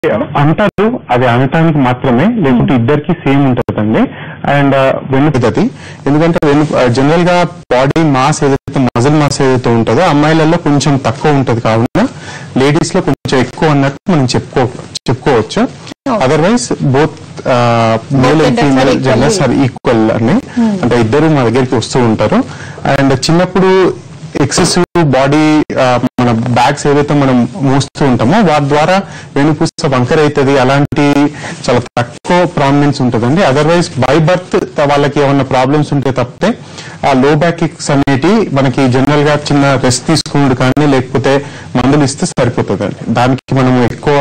అంటారు అది అనటానికి మాత్రమే లేకుంటే ఇద్దరికి సేమ్ ఉంటుందండి అండ్ వెన్ను పద్ధతి ఎందుకంటే వెన్ను జనరల్ గా బాడీ మాస్ ఏదైతే మజిల్ మాస్ ఏదైతే ఉంటుందో అమ్మాయిలలో కొంచెం తక్కువ ఉంటది కావున లేడీస్ లో కొంచెం ఎక్కువ అన్నట్టు మనం చెప్పుకో చెప్పుకోవచ్చు otherwise both male and genders are female equally- genders are equal అని అంటే ఇద్దరు మా దగ్గరికి వస్తూ ఉంటారు అండ్ చిన్నప్పుడు ఎక్సెసివ్ బాడీ మన బ్యాగ్స్ ఏవైతే మనం మోస్తూ ఉంటామో వాటి ద్వారా వెనుపూస వంకర అవుతుంది అలాంటి చాలా తక్కువ ప్రామినెన్స్ ఉంటుందండి అదర్వైజ్ బై బర్త్ వాళ్ళకి ఏమన్నా ప్రాబ్లమ్స్ ఉంటే తప్పితే ఆ లో బ్యాక్ కిక్స్ అనేటి మనకి జనరల్ గా చిన్న రెస్ట్ తీసుకున్నాడు కానీ లేకపోతే మందులు ఇస్తే సరిపోతుందండి దానికి మనం ఎక్కువ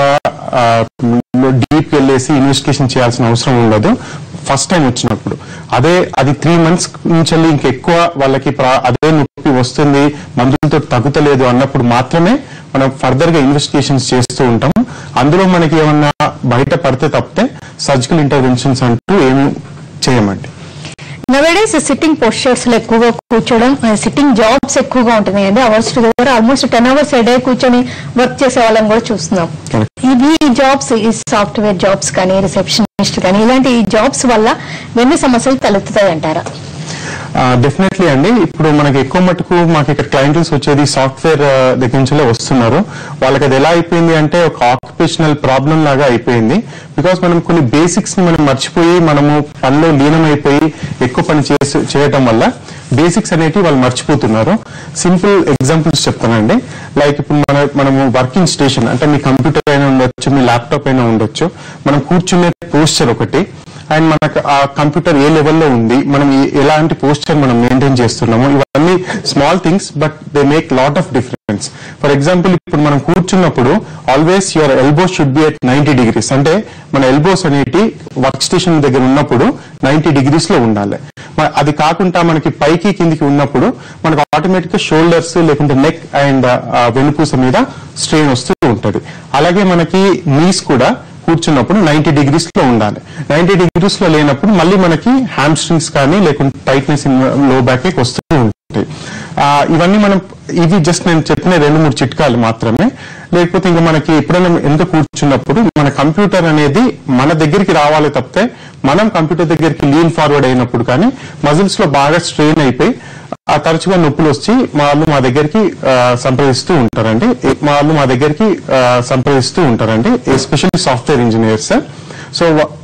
డీప్ వెళ్ళేసి ఇన్వెస్టిగేషన్ చేయాల్సిన అవసరం ఉండదు ఫస్ట్ టైం వచ్చినప్పుడు అదే అది త్రీ మంత్స్ నుంచి ఇంకెక్కువ వాళ్ళకి ప్రా- అదే నొప్పి వస్తుంది మందులతో తగ్గుతలేదు అన్నప్పుడు మాత్రమే మనం ఫర్దర్ గా ఇన్వెస్టిగేషన్స్ చేస్తూ ఉంటాం అందులో మనకి ఏమన్నా బయట పడితే తప్పితే సర్జికల్ ఇంటర్వెన్షన్స్ అంటూ ఏమి చేయమండి నవేడేస్ సిట్టింగ్ పోస్చర్స్ లో ఎక్కువగా కూర్చోవడం సిట్టింగ్ జాబ్స్ ఎక్కువగా ఉంటున్నాయి అండి hours together almost ten hours day కూర్చొని వర్క్ చేసే వాళ్ళని కూడా చూస్తున్నాం Correct. ఇవి జాబ్స్ ఈ సాఫ్ట్వేర్ జాబ్స్ కానీ రిసెప్షనిస్ట్ కానీ ఇలాంటి జాబ్స్ వల్ల వెన్ను సమస్యలు తలెత్తుతాయి అంటారా డెఫినెట్లీ అండి ఇప్పుడు మనకి ఎక్కువ మటుకు మాకు ఇక్కడ క్లయింట్స్ వచ్చేది సాఫ్ట్వేర్ దగ్గర నుంచే వస్తున్నారు వాళ్ళకి అది ఎలా అయిపోయింది అంటే ఒక ఆక్యుపేషనల్ ప్రాబ్లం లాగా అయిపోయింది బికాస్ మనం కొన్ని బేసిక్స్ ని మనం మర్చిపోయి మనము పనిలో లీనమైపోయి ఎక్కువ పని చేసి చేయటం వల్ల బేసిక్స్ అనేటివి వాళ్ళు మర్చిపోతున్నారు సింపుల్ ఎగ్జాంపుల్స్ చెప్తానండి లైక్ ఇప్పుడు మన మనము వర్కింగ్ స్టేషన్ అంటే మీ కంప్యూటర్ అయినా ఉండొచ్చు మీ ల్యాప్టాప్ అయినా ఉండొచ్చు మనం కూర్చునే పోస్చర్ ఒకటి అండ్ మనకు ఆ కంప్యూటర్ ఏ లెవెల్లో ఉంది మనం ఏ- ఎలాంటి పోస్చర్ మనం మెయింటైన్ చేస్తున్నాము ఇవన్నీ small things but they make lot of difference for example ఇప్పుడు మనం కూర్చున్నప్పుడు always your elbow should be at ninety degrees అంటే మన ఎల్బోస్ అనేటి వర్క్ స్టేషన్ దగ్గర ఉన్నప్పుడు నైన్టీ డిగ్రీస్ లో ఉండాలి మ- అది కాకుండా మనకి పైకి కిందికి ఉన్నప్పుడు మనకు ఆటోమేటిక్ గా షోల్డర్స్ లేకుంటే నెక్ అండ్ వెనుపూస మీద స్ట్రెయిన్ వస్తూ ఉంటది అలాగే మనకి నీస్ కూడా కూర్చున్నప్పుడు నైన్టీ డిగ్రీస్ లో ఉండాలి నైన్టీ డిగ్రీస్ లో లేనప్పుడు మళ్ళీ మనకి హ్యామ్ స్ట్రింగ్స్ కానీ లేకుంటే టైట్నెస్ ఇన్ లో బ్యాక్ వస్తూ ఉంటాయి ఆ, ఇవన్నీ మనం ఇవి జస్ట్ నేను చెప్పిన రెండు మూడు చిట్కాలు మాత్రమే లేకపోతే ఇంకా మనకి ఎప్పుడైనా ఎంత కూర్చున్నప్పుడు మన కంప్యూటర్ అనేది మన దగ్గరికి రావాలి తప్పితే మనం కంప్యూటర్ దగ్గరికి లీన్ ఫార్వర్డ్ అయినప్పుడు కానీ మజిల్స్ లో బాగా స్ట్రెయిన్ అయిపోయి ఆ తరచుగా నొప్పులు వచ్చి మా వాళ్ళు మా దగ్గరికి ఆ, సంప్రదిస్తూ ఉంటారండి ఏ- మా వాళ్ళు మా దగ్గరికి ఆ, సంప్రదిస్తూ ఉంటారండి ఎస్పెషల్లీ సాఫ్ట్వేర్ ఇంజనీర్స్ సో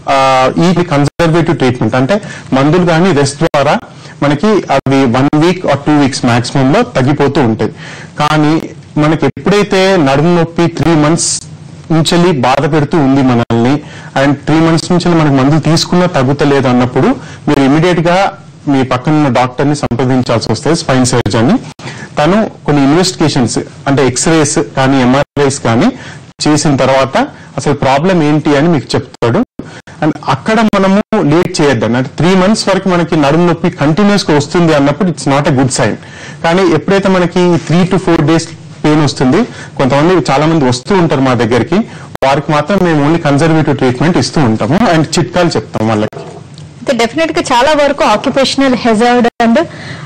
ఈ కన్జర్వేటివ్ ట్రీట్మెంట్ అంటే మందులు కానీ రెస్ట్ ద్వారా మనకి అవి one week or two weeks maximum లో తగ్గిపోతూ ఉంటాయి కానీ మనకి ఎప్పుడైతే నడుము నొప్పి త్రీ మంత్స్ నుంచి బాధ పెడుతూ ఉంది మనల్ని అండ్ త్రీ మంత్స్ నుంచి మనకి మందులు తీసుకున్నా తగ్గుతలేదు అన్నప్పుడు మీరు ఇమీడియట్ గా మీ పక్కన ఉన్న డాక్టర్ ని సంప్రదించాల్సి వస్తుంది స్పైన్ సర్జన్ ని తను కొన్ని ఇన్వెస్టిగేషన్స్ అంటే ఎక్స్రేస్ కానీ ఎంఆర్ఐస్ కానీ చేసిన తర్వాత అసలు ప్రాబ్లం ఏంటి అని మీకు చెప్తాడు అండ్ అక్కడ మనము లేట్ చేయొద్దండి అంటే త్రీ మంత్స్ వరకు మనకి నడుము నొప్పి కంటిన్యూస్ గా వస్తుంది అన్నప్పుడు it's not a good sign కానీ ఎప్పుడైతే మనకి three to four days pain వస్తుంది కొంతమంది చాలా మంది వస్తూ ఉంటారు మా దగ్గరికి వారికి మాత్రం మేము ఓన్లీ కన్జర్వేటివ్ ట్రీట్మెంట్ ఇస్తూ ఉంటాము అండ్ చిట్కాలు చెప్తాం వాళ్ళకి అయితే డెఫినెట్ గా చాలా వరకు occupational hazard and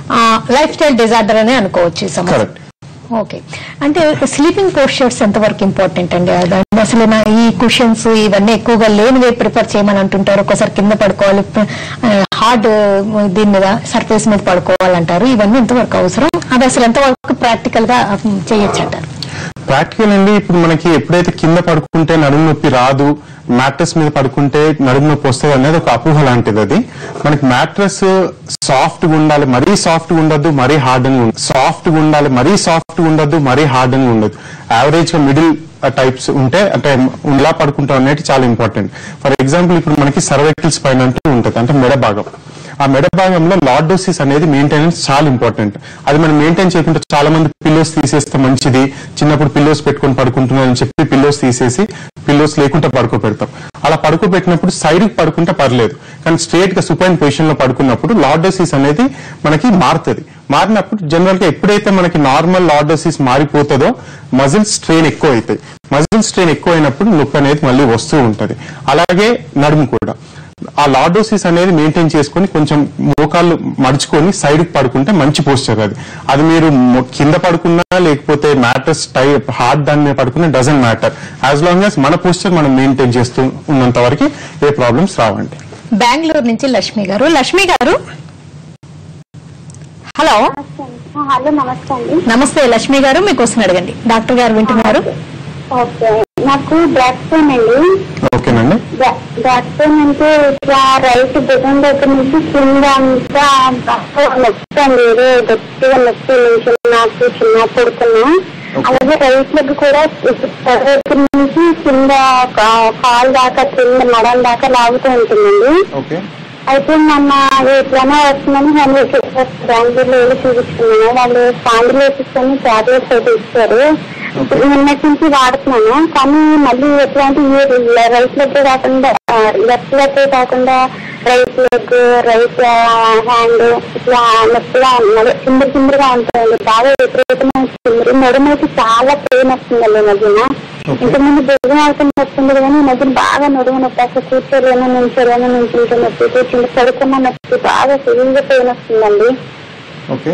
lifestyle disorder అనే అనుకోవచ్చు ఈ సమస్య కరెక్ట్ ఓకే అంటే స్లీపింగ్ పోస్చర్స్ ఎంతవరకు ఇంపార్టెంట్ అండి అదండి అసలు నా ఈ కుషన్స్ ఇవన్నీ ఎక్కువగా లేనివే ప్రిఫర్ చేయమని అంటుంటారు ఒకసారి కింద పడుకోవాలి హార్డ్ దీని మీద సర్ఫేస్ మీద పడుకోవాలంటారు ఇవన్నీ ఎంతవరకు అవసరం అది అసలు ఎంతవరకు ప్రాక్టికల్ గా చేయొచ్చు అంటారు ప్రాక్టికల్ అండి ఇప్పుడు మనకి ఎప్పుడైతే కింద పడుకుంటే నడుము నొప్పి రాదు మ్యాట్రెస్ మీద పడుకుంటే నడుము నొప్పి వస్తుంది అనేది ఒక అపోహ లాంటిది అది మనకి మ్యాట్రెస్ సాఫ్ట్ గా ఉండాలి మరీ సాఫ్ట్ గా ఉండదు మరీ హార్డ్ గా ఉండదు సాఫ్ట్ గా ఉండాలి మరీ సాఫ్ట్ గా ఉండదు మరీ హార్డ్ గా ఉండదు యావరేజ్ గా మిడిల్ టైప్స్ ఉంటే అంటే ఇలా పడుకుంటాం అనేది చాలా ఇంపార్టెంట్ ఫర్ ఎగ్జాంపుల్ ఇప్పుడు మనకి సర్వైకల్ స్పైన్ అంటూ ఉంటుంది అంటే మెడ భాగం ఆ మెడ భాగంలో లార్డోసిస్ అనేది మెయింటెనెన్స్ చాలా ఇంపార్టెంట్ అది మనం మెయింటైన్ చేయకుండా చాలా మంది పిల్లోస్ తీసేస్తే మంచిది చిన్నప్పుడు పిల్లోస్ పెట్టుకొని పడుకుంటున్నారని చెప్పి పిల్లోస్ తీసేసి పిల్లోస్ లేకుండా పడుకోబెడతాం అలా పడుకోబెట్టినప్పుడు సైడ్ కి పడుకుంటే పర్లేదు కానీ స్ట్రేట్ గా సుపైన్ పొజిషన్ లో పడుకున్నప్పుడు లార్డోసిస్ అనేది మనకి మారుతుంది మారినప్పుడు జనరల్ గా ఎప్పుడైతే మనకి నార్మల్ లార్డోసిస్ మారిపోతుందో మజిల్ స్ట్రెయిన్ ఎక్కువ అవుతాయి మజిల్ స్ట్రెయిన్ ఎక్కువ అయినప్పుడు నొప్పి అనేది మళ్ళీ వస్తూ ఉంటది అలాగే నడుము కూడా ఆ లార్డోసిస్ అనేది మెయింటైన్ చేసుకొని కొంచెం మోకాళ్ళు మడుచుకొని సైడ్ పడుకుంటే మంచి పోస్చర్ అది అది మీరు మొ- కింద పడుకున్నా లేకపోతే మ్యాటర్స్ టై హార్డ్ దాని మీద పడుకున్నా doesn't matter as long as మన పోస్చర్ మనం మెయింటైన్ చేస్తూ ఉన్నంత వరకు ఏ ప్రాబ్లమ్స్ రావండి బెంగళూరు నుంచి లక్ష్మి గారు లక్ష్మి గారు హలో హలో నమస్తే అండి నమస్తే లక్ష్మి గారు మీ క్వశ్చన్ అడగండి డాక్టర్ గారు వింటున్నారు ఓకే నాకు బ్యాక్ పెయిన్ అండి ఓకేనండి బ్యా- బ్యాక్ పెయిన్ అంటే ఇట్లా రైట్ భుజం దగ్గర నుంచి కింద అంతా బాగా నొప్పి అండి ఏదో గట్టిగా నొప్పి నుంచి నాకు చిన్న పడుకున్నా అలాగే రైట్ లెగ్ కూడా తల దగ్గర నుంచి కింద కా- కాలు దాకా కింద మడం దాకా లాగుతూ ఉంటుందండి ఓకే అయితే మొన్న ఎట్లనే వస్తుందని హోమియోపతి బెంగళూరులో వెళ్ళి చూపించుకున్నాను వాళ్ళు స్పాండిలోసిస్ అని టాబ్లెట్స్ అయితే ఇచ్చారు ఇప్పుడు నిన్నటి నుంచి వాడుతున్నాను కానీ మళ్ళీ ఎట్లాంటి రైట్ లెగ్ కాకుండా లెఫ్ట్ లెగ్ కాకుండా రైట్ లెగ్ రైట్ హ్యాండ్ ఇట్లా నొప్పిగా ఉన్నది చిందరి చిందరిగా ఉంటుంది బాగా విపరీతమైన చిందరి నడుమైతే చాలా పెయిన్ వస్తుందండి ఈ మధ్యన ఇంతకుముందు భోజనం అవుతుంది వస్తుంది కానీ ఈ మధ్యన బాగా నడుము నొప్పి అసలు కూర్చోలేను నుంచోలేను నుంచుంటే నొప్పి కూర్చుంటే పడుకున్న నొప్పి బాగా సివిల్గా పెయిన్ వస్తుందండి ఓకే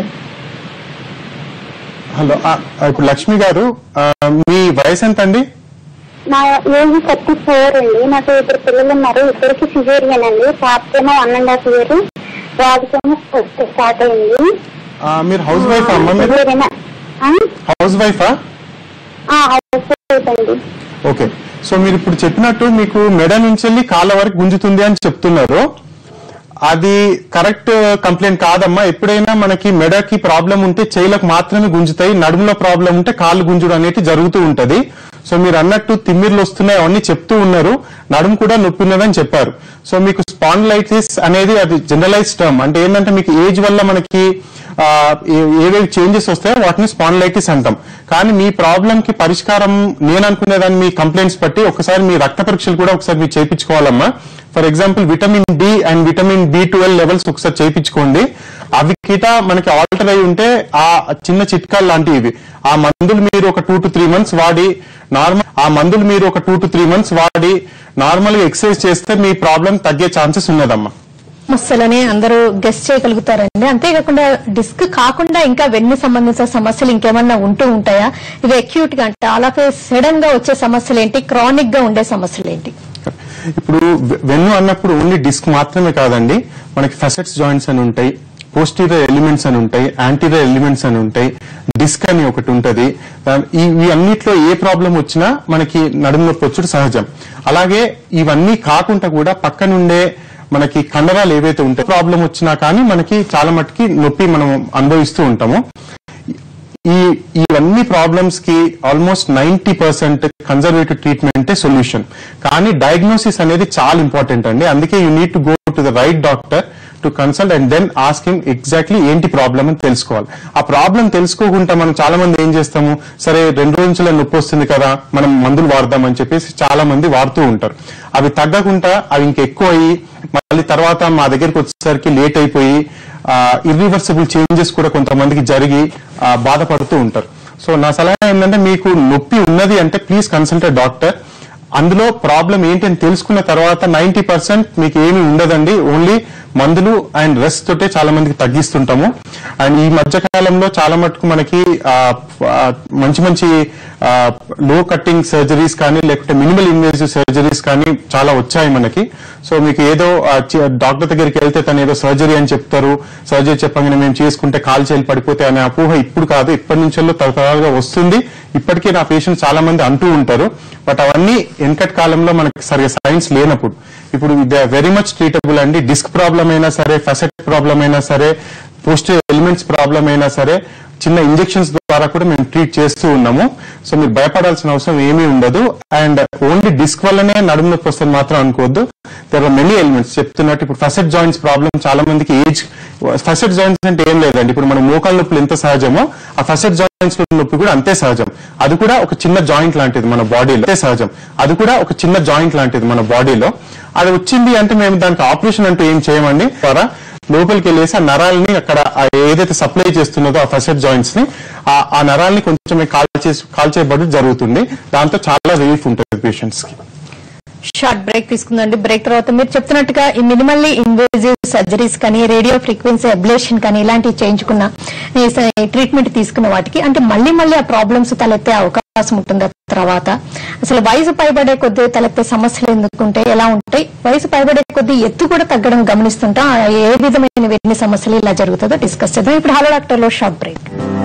హలో ఆ, ఇప్పుడు లక్ష్మి గారు ఆ, మీ వయసు ఎంత అండి నా ఏజ్ థర్టీ ఫోర్ అండి నాకు ఇద్దరు పిల్లలు ఉన్నారు ఇద్దరికి సిజేరియన్ అండి పాపకేమో వన్ అండ్ హాఫ్ ఇయర్ బాబుకేమో ఫస్ట్ స్టార్ట్ అయింది ఆ, మీరు హౌస్ వైఫ్ అమ్మా మీరు సిజేరియన్ హౌస్ వైఫా హౌస్ వైఫ్ అండి ఓకే సో మీరు ఇప్పుడు చెప్పినట్టు మీకు మెడ నుంచి వెళ్ళి కాళ్ళ వరకు గుంజుతుంది అని చెప్తున్నారు అది కరెక్ట్ కంప్లైంట్ కాదమ్మా ఎప్పుడైనా మనకి మెడకి ప్రాబ్లం ఉంటే చేయిలకు మాత్రమే గుంజుతాయి నడుములో ప్రాబ్లం ఉంటే కాళ్ళు గుంజుడు అనేది జరుగుతూ ఉంటది సో మీరు అన్నట్టు తిమ్మిర్లు వస్తున్నాయి అవన్నీ చెప్తూ ఉన్నారు నడుము కూడా నొప్పి ఉన్నదని చెప్పారు సో మీకు స్పాండిలైటిస్ అనేది అది జనరలైజ్ టర్మ్ అంటే ఏంటంటే మీకు ఏజ్ వల్ల మనకి ఆ, ఏ- ఏవేవి చేంజెస్ వస్తాయో వాటిని స్పాండిలైటిస్ అంటాం కానీ మీ ప్రాబ్లం కి పరిష్కారం నేను అనుకునేదాన్ని మీ కంప్లైంట్స్ బట్టి ఒకసారి మీ రక్త పరీక్షలు కూడా ఒకసారి మీరు చేయించుకోవాలమ్మా for example vitamin D and vitamin B twelve levels ఒకసారి చేయించుకోండి అవి కిట మనకి ఆల్టర్ అయి ఉంటే ఆ చిన్న చిట్కాలు లాంటివి ఇవి ఆ మందులు మీరు ఒక టూ టు త్రీ మంత్స్ వాడి నార్మల్ ఆ మందులు మీరు ఒక టూ టు త్రీ మంత్స్ వాడి నార్మల్ గా ఎక్సర్సైజ్ చేస్తే మీ ప్రాబ్లం తగ్గే ఛాన్సెస్ ఉన్నదమ్మా సమస్యలని అందరూ గెస్ట్ చేయగలుగుతారండి అంతేకాకుండా డిస్క్ కాకుండా ఇంకా వెన్ను సంబంధించిన సమస్యలు ఇంకేమన్నా ఉంటూ ఉంటాయా ఇవి అక్యూట్ గా అంటే ఆల్ ఆఫ్ సడన్ గా వచ్చే సమస్యలు ఏంటి క్రానిక్ గా ఉండే సమస్యలు ఏంటి ఇప్పుడు వె- వెన్ను అన్నప్పుడు ఓన్లీ డిస్క్ మాత్రమే కాదండి మనకి ఫెసెట్స్ జాయింట్స్ అని ఉంటాయి పోస్టీరియర్ ఎలిమెంట్స్ అని ఉంటాయి యాంటీరియర్ ఎలిమెంట్స్ అని ఉంటాయి డిస్క్ అని ఒకటి ఉంటది దా- ఈ ఈ అన్నిట్లో ఏ ప్రాబ్లం వచ్చినా మనకి నడుము నొప్పి వచ్చుడు సహజం అలాగే ఇవన్నీ కాకుండా కూడా పక్కనుండే మనకి కండరాలు ఏవైతే ఉంటాయి ప్రాబ్లం వచ్చినా కానీ మనకి చాలా మట్టుకి నొప్పి మనం అనుభవిస్తూ ఉంటాము ఈ ఇవన్నీ ప్రాబ్లమ్స్ కి ఆల్మోస్ట్ నైన్టీ పర్సెంట్ కన్జర్వేటివ్ ట్రీట్మెంటే సొల్యూషన్ కానీ డయాగ్నోసిస్ అనేది చాలా ఇంపార్టెంట్ అండి అందుకే you need to go to the right doctor to consult and then ask him exactly ఏంటి ప్రాబ్లం అని తెలుసుకోవాలి ఆ ప్రాబ్లం తెలుసుకోకుండా మనం చాలా మంది ఏం చేస్తాము సరే రెండు రోజుల నొప్పి వస్తుంది కదా మనం మందులు వాడదామని చెప్పేసి చాలా మంది వాడుతూ ఉంటారు అవి తగ్గకుండా అవి ఇంకెక్కువ అయ్యి మళ్ళీ తర్వాత మా దగ్గరికి వచ్చేసరికి లేట్ అయిపోయి ఇర్రివర్సిబుల్ చేంజెస్ కూడా కొంతమందికి జరిగి ఆ, బాధపడుతూ ఉంటారు సో నా సలహా ఏంటంటే మీకు నొప్పి ఉన్నది అంటే ప్లీజ్ కన్సల్ట్ డాక్టర్ అందులో ప్రాబ్లం ఏంటి అని తెలుసుకున్న తర్వాత నైన్టీ పర్సెంట్ మీకు ఏమీ ఉండదండి ఓన్లీ మందులు అండ్ రెస్ట్ తోటే చాలా మందికి తగ్గిస్తుంటాము అండ్ ఈ మధ్య కాలంలో చాలా మటుకు మనకి ఆ, ఆ, మంచి మంచి లో కట్టింగ్ సర్జరీస్ కానీ లేకుంటే మినిమల్ ఇన్వేజివ్ సర్జరీస్ కానీ చాలా వచ్చాయి మనకి సో మీకు ఏదో ఆ, చి- డాక్టర్ దగ్గరికి వెళ్తే తను ఏదో సర్జరీ అని చెప్తారు సర్జరీ చెప్పగానే మేము చేసుకుంటే కాలు చేలు పడిపోతే అనే అపోహ ఇప్పుడు కాదు ఇప్పటి నుంచో తరతరాలుగా వస్తుంది ఇప్పటికే నా పేషెంట్స్ చాలా మంది అంటూ ఉంటారు బట్ అవన్నీ వెనకటి కాలంలో మనకి సరిగా సైన్స్ లేనప్పుడు ఇప్పుడు దే వెరీ మచ్ ట్రీటబుల్ అండి డిస్క్ ప్రాబ్లం అయినా సరే ఫెసెట్ ప్రాబ్లం అయినా సరే పోస్ట్ ఎలిమెంట్స్ ప్రాబ్లం అయినా సరే చిన్న ఇంజెక్షన్స్ ద్వారా కూడా మేము ట్రీట్ చేస్తూ ఉన్నాము సో మీరు భయపడాల్సిన అవసరం ఏమీ ఉండదు అండ్ ఓన్లీ డిస్క్ వల్లనే నడుము నొప్పి వస్తుంది మాత్రం అనుకోవద్దు దర్ ఆర్ మెనీ ఎలిమెంట్స్ చెప్తున్నట్టు ఇప్పుడు ఫసెట్ జాయింట్స్ ప్రాబ్లం చాలా మందికి ఏజ్ ఫసెట్ జాయింట్స్ అంటే ఏం లేదండి ఇప్పుడు మన మోకాల నొప్పులు ఎంత సహజమో ఆ ఫసెట్ జాయింట్స్ నొప్పి కూడా అంతే సహజం అది కూడా ఒక చిన్న జాయింట్ లాంటిది మన బాడీలో అంతే సహజం అది కూడా ఒక చిన్న జాయింట్ లాంటిది మన బాడీలో అది వచ్చింది అంటే మేము దానికి ఆపరేషన్ అంటూ ఏం చేయమండి ద్వారా లోపలికి వెళ్ళేసి ఆ నరాలని అక్కడ ఆ ఏదైతే సప్లై చేస్తున్నదో ఆ ఫసెట్ జాయింట్స్ ని ఆ- ఆ నరాల్ని కొంచెం కాల్ చేసి కాల్ చేయబడి జరుగుతుంది దాంతో చాలా రిలీఫ్ ఉంటుంది పేషెంట్స్ కి షార్ట్ బ్రేక్ తీసుకుందండి బ్రేక్ తర్వాత మీరు చెప్తున్నట్టుగా ఈ మినిమల్లీ ఇన్వేజివ్ సర్జరీస్ కానీ రేడియో ఫ్రీక్వెన్సీ అబ్లేషన్ కానీ ఇలాంటివి చేయించుకున్న ఈ స- ఈ ట్రీట్మెంట్ తీసుకున్న వాటికి అంటే మళ్ళీ మళ్ళీ ఆ ప్రాబ్లమ్స్ తలెత్తే అవకాశం ఉంటుంది ఆ తర్వాత అసలు వయసు పైబడే కొద్దీ తలెత్తే సమస్యలు ఎందుకుంటే ఎలా ఉంటాయి వయసు పైబడే కొద్దీ ఎత్తు కూడా తగ్గడం గమనిస్తుంటాం ఆ ఏ విధమైన ఎన్ని సమస్యలు ఇలా జరుగుతుందో డిస్కస్ చేద్దాం ఇప్పుడు హలో డాక్టర్ లో షార్ట్ బ్రేక్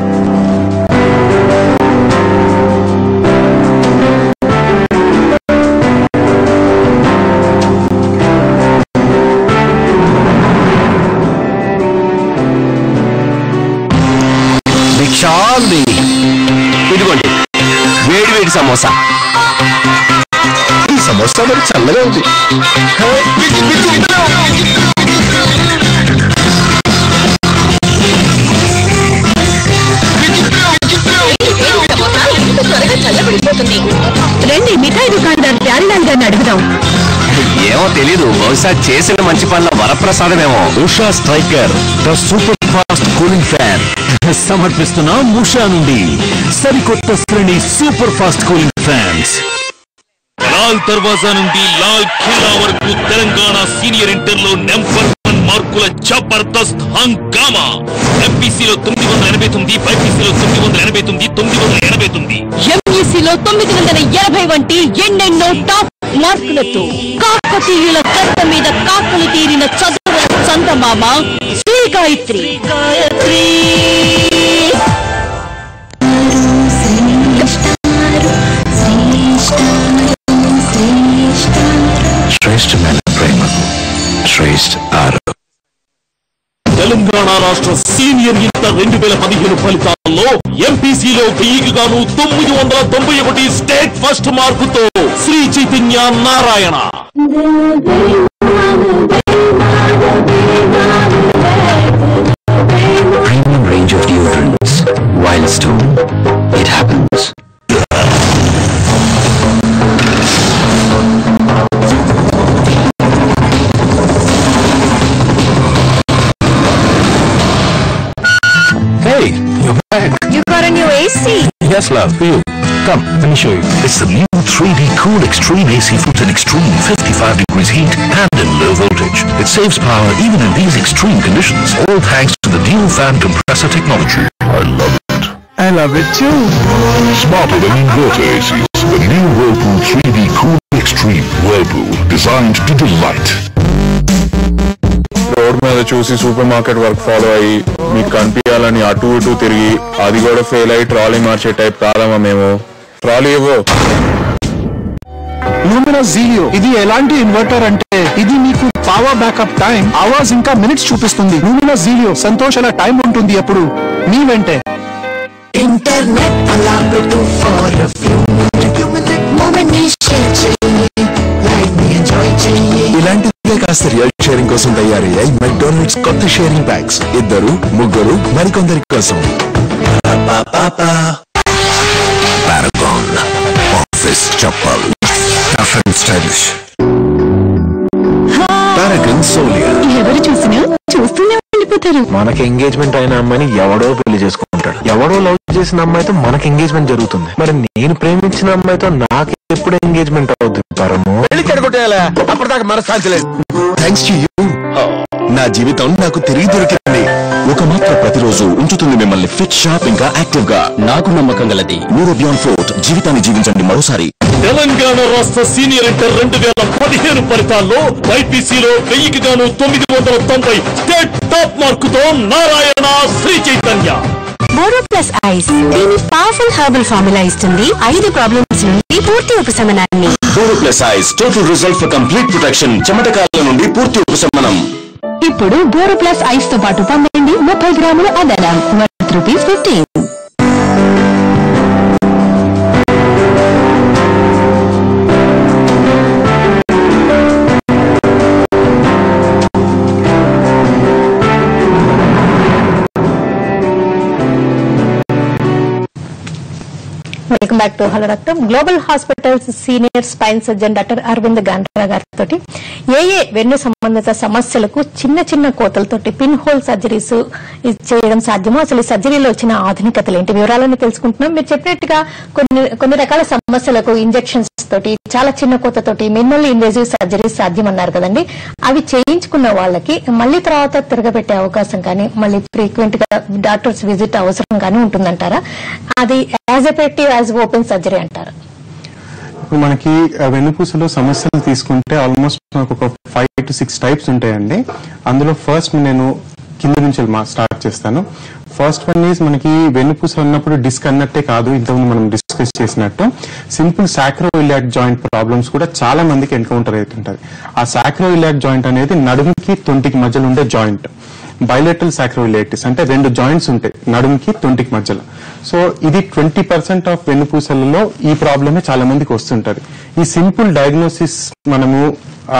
భిక్షాంది ఇదిగోండి వేడి వేడి సమోసా ఈ సమోసా మరి చల్లగా ఉంది హే, పిచ్చి, పిచ్చి, రండి మిఠాయి దుకాణదారు ప్యారిలాల్ గారిని అడుగుదాం ఏమో తెలీదు బహుశా చేసిన మంచి పనుల వరప్రసాదమేమో Usha striker the super fast cooling fan సమర్పిస్తున్న ఉషా నుండి సరికొత్త శ్రేణి super fast cooling fans Lal Darwaza నుండి లాల్ ఖిల్లా వరకు తెలంగాణ సీనియర్ ఇంటర్ లో నెంబర్ వన్ మార్కుల జబర్దస్త్ హంగామా ఎంపీసీలో తొమ్మిది వందల ఎనభై తొమ్మిది బైపీసీలో తొమ్మిది వందల ఎనభై తొమ్మిది తొమ్మిది వందల ఎనభై తొమ్మిది ఎంఈసీలో తొమ్మిది వందల ఎనభై వంటి ఎన్నెన్నో టాప్ మార్కులతో కాకతీయుల కట్ట మీద కాకలు తీరిన చదువుల చందమామ శ్రీ గాయత్రి గాయత్రి శ్రేష్టమైన ప్రేమకు శ్రేష్ఠ ఆరు తెలంగాణ రాష్ట్ర సీనియర్ ఇంటర్ రెండు వేల పదిహేను ఫలితాల్లో ఎంపీసీలో వెయ్యికి గాను తొమ్మిది వందల తొంభై ఒకటి స్టేట్ ఫస్ట్ మార్కుతో Sri Chaitanya Narayana premium range of deodorants. Wildstone. It happens. Hey, you're back. You got a new AC? Yes, love. For you. Come, let me show you. It's the new 3D Cool Extreme AC Foot in extreme 55 degrees heat and in low voltage. It saves power even in these extreme conditions, all thanks to the dual fan compressor technology. I love it. I love it too. Smarter than inverter ACs, the new Whirlpool 3D Cool Extreme. Whirlpool, designed to delight. Road మీద చూసి super market work follow అయ్యి మీకు కనిపించాలని అటు ఇటు తిరిగి అది కూడా fail అయ్యి ట్రాలీ మార్చే టైప్ కాదమ్మా మేము ట్రాలీ ఇవ్వు లూమినస్ జీలియో ఇది ఎలాంటి ఇన్వర్టర్ అంటే ఇది మీకు పవర్ బ్యాకప్ టైం అవర్స్ ఇంకా మినిట్స్ చూపిస్తుంది లూమినస్ జీలియో సంతోషాల టైం ఉంటుంది ఎప్పుడు మీ వెంటే ఇంటర్నెట్ అలా పెట్టు ఫర్ ఫ్యూ మూమెంట్ ని షేర్ చెయ్యి లైఫ్ ని ఎంజాయ్ చెయ్యి ఇలాంటిదే కాస్త రియల్ షేరింగ్ కోసం తయారయ్యాయి మెక్డానల్డ్స్ కొత్త షేరింగ్ ప్యాక్స్ ఇద్దరు ముగ్గురు మరికొందరి కోసం Paragon office chappal tough and stylish Paragon Solea ఎవరు చూసినా చూస్తూనే ఉండిపోతారు మనకి ఎంగేజ్మెంట్ అయిన అమ్మాయిని ఎవడో పెళ్లి చేసుకుంటాడు ఎవడో లవ్ చేసిన అమ్మాయితో మనకి ఎంగేజ్మెంట్ జరుగుతుంది మరి నేను ప్రేమించిన అమ్మాయితో నాకు ఎప్పుడు ఎంగేజ్మెంట్ అవుతుంది పరము పెళ్లి చెడగొట్టేయాలా అప్పటిదాకా మనశ్శాంతి థ్యాంక్స్ టు యూ నా జీవితం నాకు తిరిగి దొరికింది ఒక మాత్ర ప్రతిరోజు ఉంచుతుంది మిమ్మల్ని ఫిట్ షార్ప్ ఇంకా యాక్టివ్ గా నాకు నమ్మకం గలది న్యూరోబియాన్ ఫోర్ట్ జీవితాన్ని జీవించండి మరోసారి తెలంగాణ రాష్ట్ర సీనియర్ ఇంటర్ రెండు వేల పదిహేను ఫలితాల్లో బైపీసీలో వెయ్యికి గాను తొమ్మిది వందల తొంభై స్టేట్ టాప్ మార్కుతో Narayana Sri Chaitanya Boro plus ice దీని పవర్ఫుల్ హర్బల్ ఫార్ములా ఇస్తుంది ఐదు ప్రాబ్లమ్స్ నుండి పూర్తి ఉపశమనాన్ని Boro plus ice total result for complete protection చెమటకాల నుండి పూర్తి ఉపశమనం ఇప్పుడు బోరో ప్లస్ ఐస్ తో పాటు పొందండి ముప్పై గ్రాముల అదనం worth rupees fifteen welcome back to hello doctor Global Hospitals senior spine surgeon doctor Arvind Gandra గారితో ఏ ఏ వెన్ను సంబంధిత సమస్యలకు చిన్న చిన్న కోతలతోటి పిన్ హోల్ సర్జరీస్ చేయడం సాధ్యమో అసలు ఈ సర్జరీలో వచ్చిన ఆధునికతలు ఏంటి వివరాలను తెలుసుకుంటున్నాం మీరు చెప్పినట్టుగా కొన్ని కొన్ని రకాల సమస్యలకు ఇంజెక్షన్స్ తోటి చాలా చిన్న కోతతోటి మినిమల్ ఇన్వేజివ్ సర్జరీస్ సాధ్యమన్నారు కదండి అవి చేయించుకున్న వాళ్ళకి మళ్ళీ తర్వాత తిరగబెట్టే అవకాశం కానీ మళ్ళీ ఫ్రీక్వెంట్ గా డాక్టర్స్ విజిట్ అవసరం కానీ ఉంటుందంటారా అది as effective as open surgery అంటారా ఇప్పుడు మనకి ఆ, వెన్నుపూసలో సమస్యలు తీసుకుంటే ఆల్మోస్ట్ మనకు ఒక ఫైవ్ టు సిక్స్ టైప్స్ ఉంటాయండి అందులో ఫస్ట్ నేను కింద నుంచి మా స్టార్ట్ చేస్తాను ఫస్ట్ వన్ ఈజ్ మనకి వెన్నుపూస ఉన్నప్పుడు డిస్క్ అన్నట్టే కాదు ఇంతకుముందు మనం డిస్కస్ చేసినట్టు simple sacroiliac joint problems కూడా చాలా మందికి ఎన్కౌంటర్ అవుతుంటది ఆ సాక్రో ఇలాక్ జాయింట్ అనేది నడుముకి తొంటికి మధ్యలో ఉండే జాయింట్ బైలెటల్ సాక్రోయిలైటిస్ అంటే రెండు జాయింట్స్ ఉంటాయి నడుముకి తొంటికి మధ్యలో సో ఇది ట్వంటీ పర్సెంట్ ఆఫ్ వెన్నుపూసలలో ఈ ప్రాబ్లమే చాలా మందికి వస్తుంటది ఈ సింపుల్ డయాగ్నోసిస్ మనము ఆ,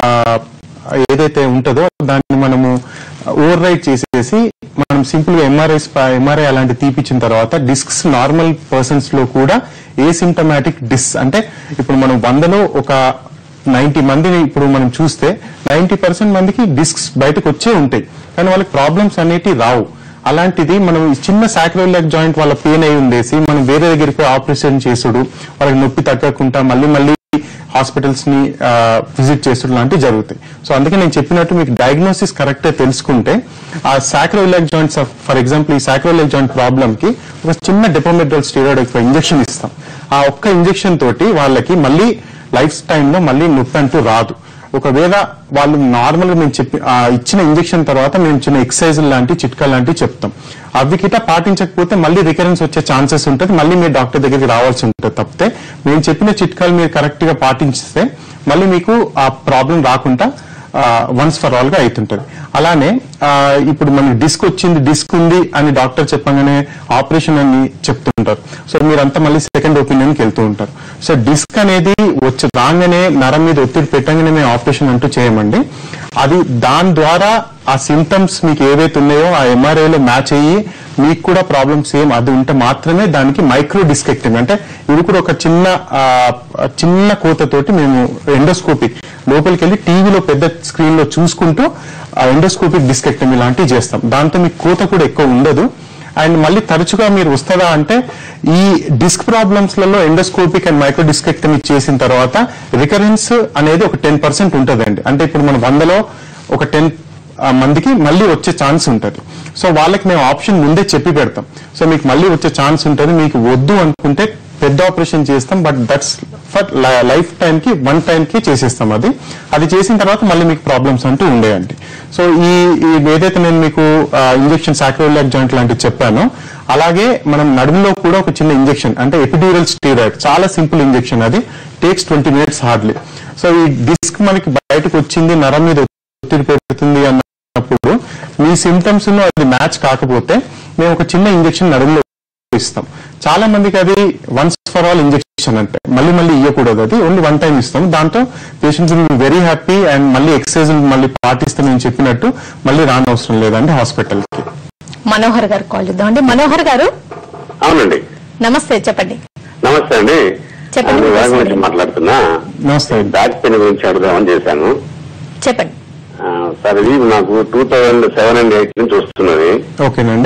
ఏదైతే ఉంటుందో దాన్ని మనము ఓవర్ రైట్ చేసేసి మనం సింపుల్ గా ఎంఆర్ఐ ఎంఆర్ఐ అలాంటి తీపిచ్చిన తర్వాత డిస్క్స్ నార్మల్ పర్సన్స్ లో కూడా ఏ సిమ్టమాటిక్ డిస్ అంటే ఇప్పుడు మనం వందలో ఒక నైన్టీ మందిని ఇప్పుడు మనం చూస్తే నైన్టీ పర్సెంట్ మందికి డిస్క్స్ బయటకు వచ్చే ఉంటాయి కానీ వాళ్ళకి ప్రాబ్లమ్స్ అనేటివి రావు అలాంటిది మనం ఈ చిన్న సాక్రోలెక్ జాయింట్ వాళ్ళ పెయిన్ అయి ఉండేసి మనం వేరే దగ్గరికి పోయి ఆపరేషన్ చేసుడు వాళ్ళకి నొప్పి తగ్గకుండా మళ్ళీ మళ్ళీ హాస్పిటల్స్ ని విజిట్ చేసుడు లాంటివి జరుగుతాయి సో అందుకే నేను చెప్పినట్టు మీకు డయాగ్నోసిస్ కరెక్ట్ తెలుసుకుంటే ఆ సాక్రోలెక్ జాయింట్స్ ఫర్ ఎగ్జాంపుల్ ఈ సాక్రోలెక్ జాయింట్ ప్రాబ్లమ్ కి ఒక చిన్న డెపోమెడ్రల్ స్టీరాయిడ్ ఒక ఇంజెక్షన్ ఇస్తాం ఆ ఒక్క ఇంజెక్షన్ తోటి వాళ్ళకి మళ్ళీ లైఫ్ టైంలో మళ్ళీ నొప్పి అంటూ రాదు ఒకవేళ వాళ్ళు నార్మల్ గా మేము చెప్పి ఆ ఇచ్చిన ఇంజెక్షన్ తర్వాత మేము చిన్న ఎక్సర్సైజ్ లాంటి చిట్కా లాంటివి చెప్తాం అవి కిట పాటించకపోతే మళ్ళీ రికరెన్స్ వచ్చే ఛాన్సెస్ ఉంటుంది మళ్ళీ మీరు డాక్టర్ దగ్గరికి రావాల్సి ఉంటుంది తప్పితే మేము చెప్పిన చిట్కాలు మీరు కరెక్ట్ గా పాటించితే మళ్ళీ మీకు ఆ ప్రాబ్లం రాకుండా వన్స్ ఫర్ ఆల్ గా అవుతుంటది అలానే ఆ, ఇప్పుడు మనకి డిస్క్ వచ్చింది డిస్క్ ఉంది అని డాక్టర్ చెప్పగానే ఆపరేషన్ అని చెప్తుంటారు సో మీరంతా మళ్ళీ సెకండ్ ఒపీనియన్ కి వెళ్తూ ఉంటారు సో డిస్క్ అనేది వచ్చి రాగానే నరం మీద ఒత్తిడి పెట్టగానే మేము ఆపరేషన్ అంటూ చేయమండి అది దాని ద్వారా ఆ సిమ్టమ్స్ మీకు ఏవైతే ఉన్నాయో ఆ MRI లో మ్యాచ్ అయ్యి మీకు కూడా ప్రాబ్లమ్ సేమ్ అది ఉంటే మాత్రమే దానికి మైక్రో డిస్కెక్టివ్ అంటే ఇది కూడా ఒక చిన్న ఆ, చిన్న కోతతోటి మేము ఎండోస్కోపిక్ లోపలికి వెళ్ళి టీవీలో పెద్ద స్క్రీన్ లో చూసుకుంటూ ఎండోస్కోపిక్ డిస్కెక్టమీ లాంటివి చేస్తాం దాంతో మీకు కోత కూడా ఎక్కువ ఉండదు అండ్ మళ్ళీ తరచుగా మీరు వస్తుందా అంటే ఈ డిస్క్ ప్రాబ్లమ్స్ లలో ఎండోస్కోపిక్ అండ్ మైక్రో డిస్కెక్టమీ చేసిన తర్వాత రికరెన్స్ అనేది ఒక టెన్ పర్సెంట్ ఉంటుందండి అంటే ఇప్పుడు మన వందలో ఒక టెన్ మందికి మళ్ళీ వచ్చే ఛాన్స్ ఉంటుంది సో వాళ్ళకి మేము ఆప్షన్ ముందే చెప్పి పెడతాం సో మీకు మళ్ళీ వచ్చే ఛాన్స్ ఉంటుంది మీకు వద్దు అనుకుంటే పెద్ద ఆపరేషన్ చేస్తాం but that's for lifetime కి వన్ టైం కి చేసేస్తాం అది అది చేసిన తర్వాత మళ్ళీ మీకు ప్రాబ్లమ్స్ అంటూ ఉండేయండి సో ఈ ఈ ఏదైతే నేను మీకు ఇంజెక్షన్ సాక్రోలాక్ జాయింట్ లాంటివి చెప్పానో అలాగే మనం నడుములో కూడా ఒక చిన్న ఇంజెక్షన్ అంటే ఎపిడ్యూరల్ స్టీరాయిడ్ చాలా సింపుల్ ఇంజెక్షన్ అది takes twenty minutes hardly so ఈ డిస్క్ మనకి బయటకు వచ్చింది నరం మీద ఒత్తిడి పెడుతుంది అన్నప్పుడు మీ సిమ్టమ్స్ లో అది మ్యాచ్ కాకపోతే మేము ఒక చిన్న ఇంజెక్షన్ నడుములో ఇస్తాం చాలా మందికి అది వన్స్ ఫర్ ఆల్ ఇంజెక్షన్ అంటే మళ్ళీ మళ్ళీ ఇవ్వకూడదు అది ఓన్లీ వన్ టైం ఇస్తాం దాంతో పేషెంట్స్ వెరీ హ్యాపీ అండ్ మళ్ళీ ఎక్సర్సైజ్ మళ్ళీ పాటిస్తే నేను చెప్పినట్టు మళ్ళీ రానవసరం లేదండి హాస్పిటల్ కి మనోహర్ గారు కాల్ చేద్దాం అండి మనోహర్ గారు అవునండి నమస్తే చెప్పండి నమస్తే అండి చెప్పండి. నేను విభాగం నుంచి మాట్లాడుతున్నా నమస్తే బ్యాక్ పెయిన్ గురించి అడుగుదామని చేశాను చెప్పండి ఆ, సార్ ఇది నాకు two thousand seven and eight నుంచి వస్తున్నది ఓకేనండి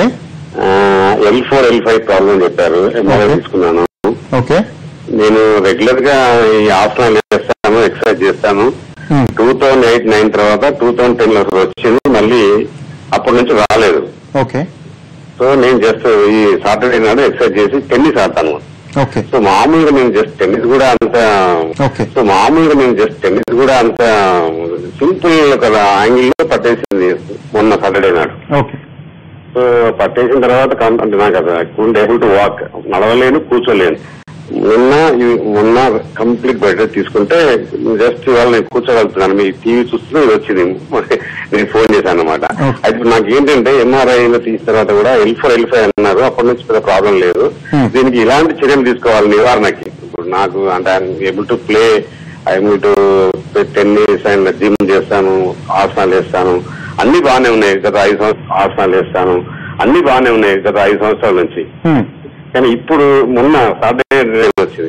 L four L five problem చెప్పారు ఎంఆర్ఐ Okay. తీసుకున్నాను ఓకే నేను రెగ్యులర్ గా ఈ ఆసనాలు చేస్తాను ఎక్సర్సైజ్ చేస్తాను Hmm. Two thousand eight nine తర్వాత టూ థౌజండ్ టెన్ లో వచ్చింది మళ్ళీ అప్పటి నుంచి రాలేదు ఓకే సో నేను జస్ట్ ఈ సాటర్డే నాడు ఎక్సర్సైజ్ చేసి టెన్నిస్ ఆడతాను ఓకే సో మామూలుగా నేను జస్ట్ టెన్నిస్ కూడా అంత ఓకే సో మామూలుగా నేను జస్ట్ టెన్నిస్ కూడా అంత సింపుల్ ఒక యాంగిల్ లో పట్టేసింది మొన్న సాటర్డే నాడు ఓకే సో పట్టేసిన తర్వాత కం- అంటే నాకు అది కూల్ ఏబుల్ టు వాక్ నడవలేను కూర్చోలేను నిన్న ఇవి- మొన్న కంప్లీట్ బెడ్ తీసుకుంటే జస్ట్ ఇవాళ నేను కూర్చోగలుగుతున్నాను మీ టీవీ చూస్తూ ఇది వచ్చింది నేను ఫోన్ చేశాను అనమాట Okay. అయితే ఇప్పుడు నాకు ఏంటంటే ఎంఆర్ఐ లో తీసిన తర్వాత కూడా ఎల్ ఫోర్ ఎల్ ఫైవ్ అన్నారు అప్పటి నుంచి పెద్ద ప్రాబ్లం లేదు Hmm. దీనికి ఇలాంటి చర్యలు తీసుకోవాలి నివారణకి ఇప్పుడు నాకు అంటే able to play I'm to tennis and gym చేస్తాను ఆసనాలు చేస్తాను అన్ని బాగానే ఉన్నాయి గత ఐదు సంవత్సరాలు ఆసనాలు చేస్తాను అన్ని బాగానే ఉన్నాయి గత ఐదు సంవత్సరాల నుంచి Hmm. కానీ ఇప్పుడు మొన్న సాటర్డే వచ్చింది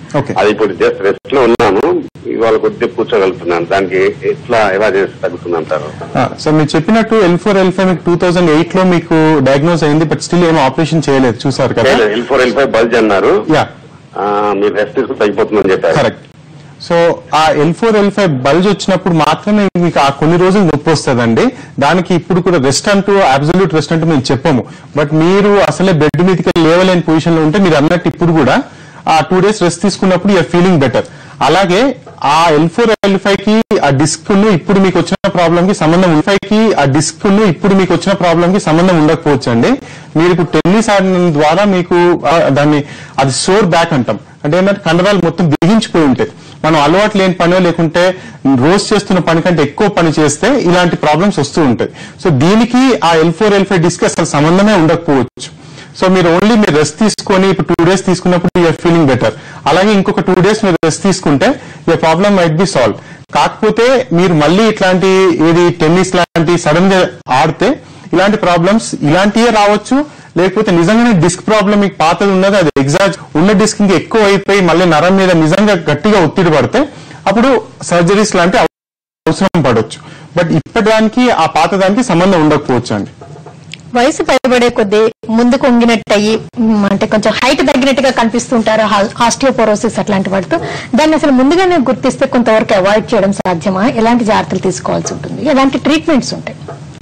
Okay. అది ఇప్పుడు జస్ట్ రెస్ట్ లో ఉన్నాను ఇవాళ కొద్దిగా కూర్చోగలుగుతున్నాను దానికి ఎట్లా ఎలా చేసి తగ్గుతుందంటారు సో మీరు చెప్పినట్టు ఎల్ ఫోర్ ఎల్ ఫైవ్ మీకు టూ థౌసండ్ ఎయిట్ లో మీకు డయాగ్నోస్ అయింది బట్ స్టిల్ ఏం ఆపరేషన్ చేయలేదు చూసారు కదా L four L five bulge అన్నారు యా ఆ, మీరు రెస్ట్ తీసుకుని తగ్గిపోతుందని చెప్పారు కరెక్ట్ సో ఆ L four L five bulge వచ్చినప్పుడు మాత్రమే మీకు ఆ కొన్ని రోజులు నొప్పి వస్తుందండి దానికి ఇప్పుడు కూడా రెస్ట్ అంటూ అబ్జల్యూట్ రెస్ట్ అంటూ మేము చెప్పము బట్ మీరు అసలే బెడ్ మీదకి లేవలేని పొజిషన్ లో ఉంటే మీరు అన్నట్టు ఇప్పుడు కూడా ఆ టూ డేస్ రెస్ట్ తీసుకున్నప్పుడు యూఆర్ ఫీలింగ్ బెటర్ అలాగే ఆ ఎల్ ఫోర్ ఎల్ ఫైవ్ కి ఆ డిస్క్ ను ఇప్పుడు మీకు వచ్చిన ప్రాబ్లం కి సంబంధం ఎల్ ఫైవ్ కి ఆ డిస్క్ ను ఇప్పుడు మీకు వచ్చిన ప్రాబ్లం కి సంబంధం ఉండకపోవచ్చు అండి మీరు ఇప్పుడు టెన్నిస్ ఆడిన ద్వారా మీకు ఆ, దాన్ని అది సోర్ బ్యాక్ అంటాం అంటే ఏంటంటే కండరాలు మొత్తం బిగించిపోయి ఉంటాయి మనం అలవాటు లేని పనో లేకుంటే రోజు చేస్తున్న పని కంటే ఎక్కువ పని చేస్తే ఇలాంటి ప్రాబ్లమ్స్ వస్తూ ఉంటాయి సో దీనికి ఆ L four L five disc అసలు సంబంధమే ఉండకపోవచ్చు సో మీరు ఓన్లీ మీరు రెస్ట్ తీసుకొని ఇప్పుడు టూ డేస్ తీసుకున్నప్పుడు యూఆర్ ఫీలింగ్ బెటర్ అలాగే ఇంకొక టూ డేస్ మీరు రెస్ట్ తీసుకుంటే your problem might be solve కాకపోతే మీరు మళ్ళీ ఇట్లాంటి ఏది టెన్నిస్ లాంటి సడన్ గా ఆడితే ఇలాంటి ప్రాబ్లమ్స్ ఇలాంటివే రావచ్చు లేకపోతే నిజంగానే డిస్క్ ప్రాబ్లం మీకు పాతది ఉన్నది అది ఎగ్జాక్ట్ ఉన్న డిస్క్ ఇంకా ఎక్కువ అయిపోయి మళ్ళీ నరం మీద నిజంగా గట్టిగా ఒత్తిడి పడితే అప్పుడు సర్జరీస్ లాంటి అవసరం పడవచ్చు బట్ ఇప్పటిదానికి ఆ పాతదానికి సంబంధం ఉండకపోవచ్చు అండి వయసు పైబడే కొద్దీ ముందుకు వంగినట్టు అయ్యి మ్, అంటే కొంచెం హైట్ తగ్గినట్టుగా కనిపిస్తుంటారు ఆస్టియోపోరోసిస్ అట్లాంటి వాటితో దాన్ని అసలు ముందుగానే గుర్తిస్తే కొంతవరకు అవాయిడ్ చేయడం సాధ్యమా ఎలాంటి జాగ్రత్తలు తీసుకోవాల్సి ఉంటుంది ఎలాంటి ట్రీట్మెంట్స్ ఉంటాయి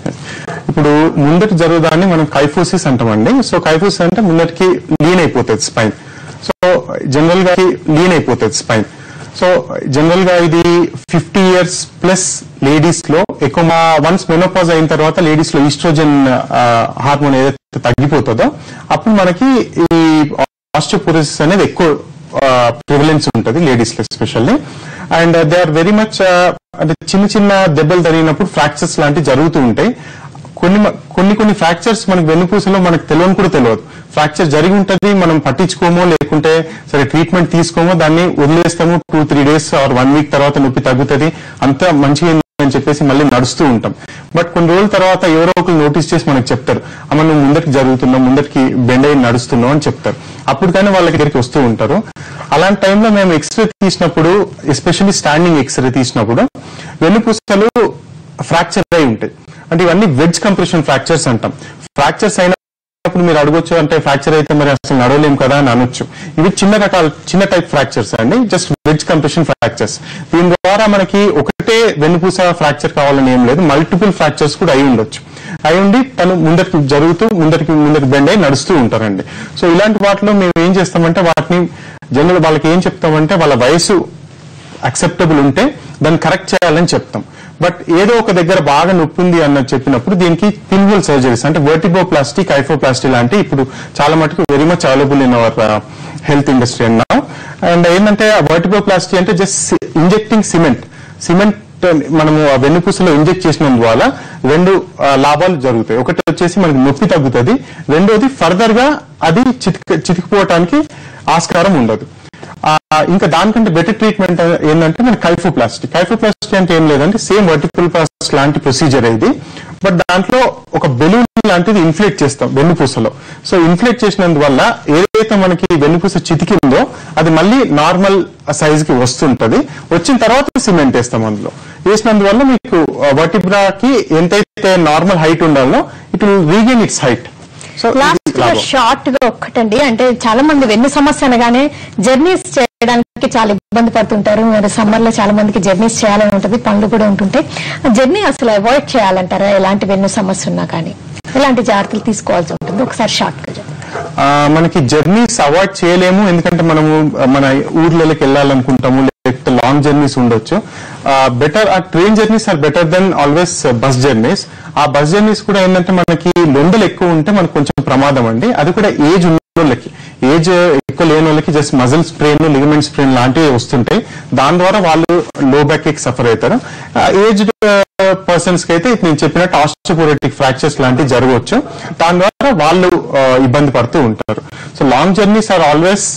ఇప్పుడు ముందటి జరుగుదాన్ని మనం కైఫోసిస్ అంటామండి సో కైఫోసిస్ అంటే ముందటికి లీన్ అయిపోతుంది స్పైన్ సో జనరల్ గా లీన్ అయిపోతుంది స్పైన్ సో జనరల్ గా ఇది ఫిఫ్టీ ఇయర్స్ ప్లస్ లేడీస్ లో ఎక్కువ వన్స్ మెనోపాజ్ అయిన తర్వాత లేడీస్ లో ఈస్ట్రోజన్ హార్మోన్ ఏదైతే తగ్గిపోతుందో అప్పుడు మనకి ఈ ఆస్టియోపోరోసిస్ అనేది ఎక్కువ ప్రివలెన్స్ ఉంటుంది లేడీస్ లో especially and they are very much అంటే చిన్న చిన్న దెబ్బలు తగిలినప్పుడు ఫ్రాక్చర్స్ లాంటివి జరుగుతూ ఉంటాయి కొన్ని మ- కొన్ని కొన్ని ఫ్రాక్చర్స్ మనకి వెన్నుపూసలో మనకు తెలియని కూడా తెలియదు ఫ్రాక్చర్ జరిగి ఉంటది మనం పట్టించుకోమో లేకుంటే సరే ట్రీట్మెంట్ తీసుకోమో దాన్ని వదిలేస్తాము two three days or one week తర్వాత నొప్పి తగ్గుతుంది అంతా మంచిగా ఉంది అని చెప్పేసి మళ్ళీ నడుస్తూ ఉంటాం బట్ కొన్ని రోజుల తర్వాత ఎవరో ఒకరు నోటీస్ చేసి మనకు చెప్తారు అమ్మ నువ్వు ముందరికి జరుగుతున్నావు ముందరికి బెండ్ అయ్యి నడుస్తున్నావు అని చెప్తారు అప్పుడు కానీ వాళ్ళ దగ్గరికి వస్తూ ఉంటారు అలాంటి టైంలో మేము ఎక్స్రే తీసినప్పుడు ఎస్పెషల్లీ స్టాండింగ్ ఎక్స్రే తీసినప్పుడు వెన్నుపూసలు ఫ్రాక్చర్ అయి ఉంటాయి అంటే ఇవన్నీ వెడ్జ్ కంప్రెషన్ ఫ్రాక్చర్స్ అంటాం ఫ్రాక్చర్స్ అయినప్పుడు మీరు అడగొచ్చు అంటే ఫ్రాక్చర్ అయితే మరి అసలు నడవలేం కదా అని అనొచ్చు ఇవి చిన్న రకాల చిన్న టైప్ ఫ్రాక్చర్స్ అండి జస్ట్ వెడ్జ్ కంప్రెషన్ ఫ్రాక్చర్స్ దీని ద్వారా మనకి ఒకటే వెన్నుపూస ఫ్రాక్చర్ కావాలని ఏం లేదు మల్టిపుల్ ఫ్రాక్చర్స్ కూడా అయి ఉండొచ్చు అయి ఉండి తను ముందరికి జరుగుతూ ముందరికి ముందరికి బెండ్ అయి నడుస్తూ ఉంటారండి సో ఇలాంటి వాటిలో మేము ఏం చేస్తామంటే వాటిని జనరల్ వాళ్ళకి ఏం చెప్తామంటే వాళ్ళ వయసు అక్సెప్టబుల్ ఉంటే దాన్ని కరెక్ట్ చేయాలని చెప్తాం బట్ ఏదో ఒక దగ్గర బాగా నొప్పి ఉంది అన్నది చెప్పినప్పుడు దీనికి పిన్వల్ సర్జరీస్ అంటే వర్టిబోప్లాస్టీ కైఫోప్లాస్టీ లాంటి ఇప్పుడు చాలా మటుకు very much available in our health industry అన్నా అండ్ ఏంటంటే వర్టిబోప్లాస్టీ అంటే జస్ట్ ఇంజెక్టింగ్ సిమెంట్ సిమెంట్ మనము ఆ వెన్నుపూసలో ఇంజెక్ట్ చేసినందువల్ల రెండు ఆ, లాభాలు జరుగుతాయి ఒకటి వచ్చేసి మనకి నొప్పి తగ్గుతుంది రెండోది ఫర్దర్ గా అది చితికి చితికిపోవటానికి ఆస్కారం ఉండదు ఆ, ఇంకా దానికంటే బెటర్ ట్రీట్మెంట్ ఏంటంటే మన కైఫోప్లాస్టీ కైఫోప్లాస్టీ అంటే ఏం లేదంటే సేమ్ వర్టికల్ ప్లాస్ట్ లాంటి ప్రొసీజర్ ఇది బట్ దాంట్లో ఒక బెలూన్ లాంటిది ఇన్ఫ్లేట్ చేస్తాం వెన్నుపూసలో సో ఇన్ఫ్లేట్ చేసినందువల్ల ఏదైతే మనకి వెన్నుపూస చితికిందో అది మళ్ళీ నార్మల్ సైజ్ కి వస్తుంటది వచ్చిన తర్వాత సిమెంట్ వేస్తాం అందులో వేసినందువల్ల మీకు వర్టిబ్రాకి ఎంతైతే నార్మల్ హైట్ ఉండాలో it will regain its height so last గా షార్ట్ గా ఒక్కటండి అంటే చాలా మంది వెన్ను సమస్య అనగానే జర్నీస్ చేయడానికి చాలా ఇబ్బంది పడుతుంటారు మరి సమ్మర్ లో చాలా మందికి జర్నీస్ చేయాలని ఉంటుంది పనులు కూడా ఉంటుంటాయి జర్నీ అసలు అవాయిడ్ చేయాలంటారా ఎలాంటి వెన్ను సమస్య ఉన్నా కానీ ఎలాంటి జాగ్రత్తలు తీసుకోవాల్సి ఉంటుంది ఒకసారి షార్ట్ గా చెప్పండి. ఆ, మనకి జర్నీస్ అవాయిడ్ చేయలేము ఎందుకంటే మనము ఆ, మన ఊర్లలోకి వెళ్ళాలనుకుంటాము లేకపోతే లాంగ్ జర్నీస్ ఉండొచ్చు బెటర్ ఆ train journeys are better then always bus journeys ఆ బస్ జర్నీస్ కూడా ఏంటంటే మనకి లొందలు ఎక్కువ ఉంటే మనకు కొంచెం ప్రమాదం అండి అది కూడా ఏజ్ ఉన్న వాళ్ళకి ఏజ్ ఎక్కువ లేని వాళ్ళకి just muscle sprain ligament sprain లాంటివి వస్తుంటాయి దాని ద్వారా వాళ్ళు లో బ్యాక్ కి సఫర్ అవుతారు ఏజ్డ్ పర్సన్స్ కి అయితే నేను చెప్పినట్టు ఆస్టియోపోరెటిక్ ఫ్రాక్చర్స్ లాంటివి జరగవచ్చు దాని ద్వారా వాళ్ళు ఆ, ఇబ్బంది పడుతూ ఉంటారు so long journeys are always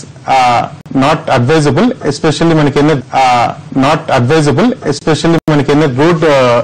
not advisable especially మనకి ఎన్న నాట్ అడ్వైజబుల్ ఎస్పెషల్లీ మనకి ఎన్న road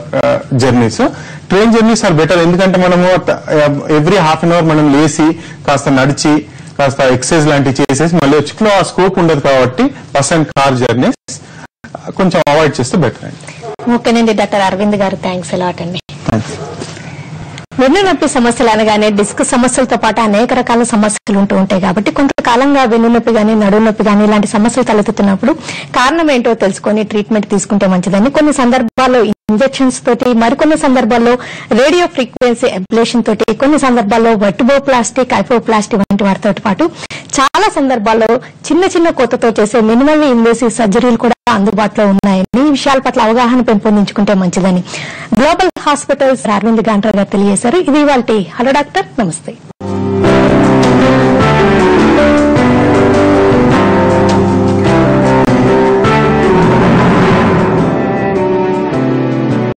journeys train journeys are better ఎందుకంటే మనము ఎవ్రీ హాఫ్ అన్ అవర్ మనం లేసి కాస్త నడిచి కాస్త ఎక్సర్సైజ్ లాంటివి చేసేసి మళ్ళీ వచ్చి ఆ స్కోప్ ఉండదు కాబట్టి బస్ అండ్ కార్ జర్నీస్ కొంచెం అవాయిడ్ చేస్తే బెటర్ అండి ఓకేనండి డాక్టర్ అరవింద్ గారు థ్యాంక్స్ ఎలాట్ అండి థ్యాంక్స్ వెన్ను నొప్పి సమస్యలు అనగానే డిస్క్ సమస్యలతో పాటు అనేక రకాల సమస్యలు ఉంటూ ఉంటాయి కాబట్టి కొంతకాలంగా వెన్ను నొప్పి గానీ నడుము నొప్పి గానీ ఇలాంటి సమస్యలు తలెత్తుతున్నప్పుడు కారణం ఏంటో తెలుసుకొని ట్రీట్మెంట్ తీసుకుంటే మంచిదని కొన్ని సందర్భాల్లో ఇంజెక్షన్స్ తోటి మరికొన్ని సందర్భాల్లో రేడియో ఫ్రీక్వెన్సీ అబ్లేషన్ తోటి కొన్ని సందర్భాల్లో వెట్టుబోప్లాస్టిక్ ఐపోప్లాస్టిక్ వంటి వాటితో పాటు చాలా సందర్భాల్లో చిన్న చిన్న కోతతో చేసే మినిమల్ ఇన్వేసివ్ సర్జరీలు కూడా అందుబాటులో ఉన్నాయని ఈ విషయాల పట్ల అవగాహన పెంపొందించుకుంటే మంచిదని గ్లోబల్ హాస్పిటల్స్ అరవింద్ గాంటర్ గారు తెలియజేశారు ఇది వాళ్ళ హలో డాక్టర్ నమస్తే